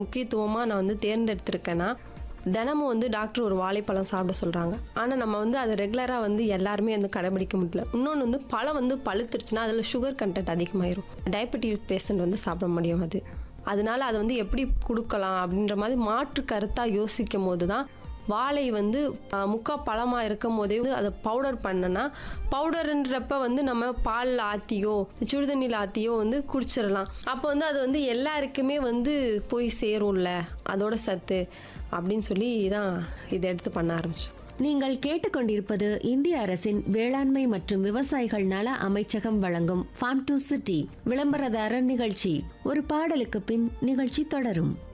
முக்கியத்துவமாக நான் வந்து தேர்ந்தெடுத்திருக்கேன்னா தினமும் வந்து டாக்டர் ஒரு வாழைப்பழம் சாப்பிட சொல்கிறாங்க ஆனால் நம்ம வந்து அதை ரெகுலராக வந்து எல்லாருமே வந்து கடைபிடிக்க முடியல இன்னொன்று வந்து பழம் வந்து பழுத்துருச்சுன்னா அதில் சுகர் கண்டென்ட் அதிகமாயிரும் டயபெட்டிஸ் பேஷண்ட் வந்து சாப்பிட முடியும் அது அதனால அதை வந்து எப்படி கொடுக்கலாம் அப்படின்ற மாதிரி மாற்று கருத்தாக யோசிக்கும் போது தான் வாழை வந்து ஆஹ், முக்கா பழமாக இருக்கும் போதே வந்து அதை பவுடர் பண்ணனா பவுடர்ன்றப்ப வந்து நம்ம பாலில் ஆற்றியோ சுடுதண்ணியில் ஆற்றியோ வந்து குடிச்சிடலாம் அப்போ வந்து அது வந்து எல்லாருக்குமே வந்து போய் சேரும்ல அதோட சத்து அப்படின்னு சொல்லி தான் இதை எடுத்து பண்ண ஆரம்பிச்சோம் நீங்கள் கேட்டுக்கொண்டிருப்பது இந்திய அரசின் வேளாண்மை மற்றும் விவசாயிகள் நல அமைச்சகம் வழங்கும் ஃபார்ம் டு சிட்டி விளம்பரதாரர் நிகழ்ச்சி ஒரு பாடலுக்கு பின் நிகழ்ச்சி தொடரும்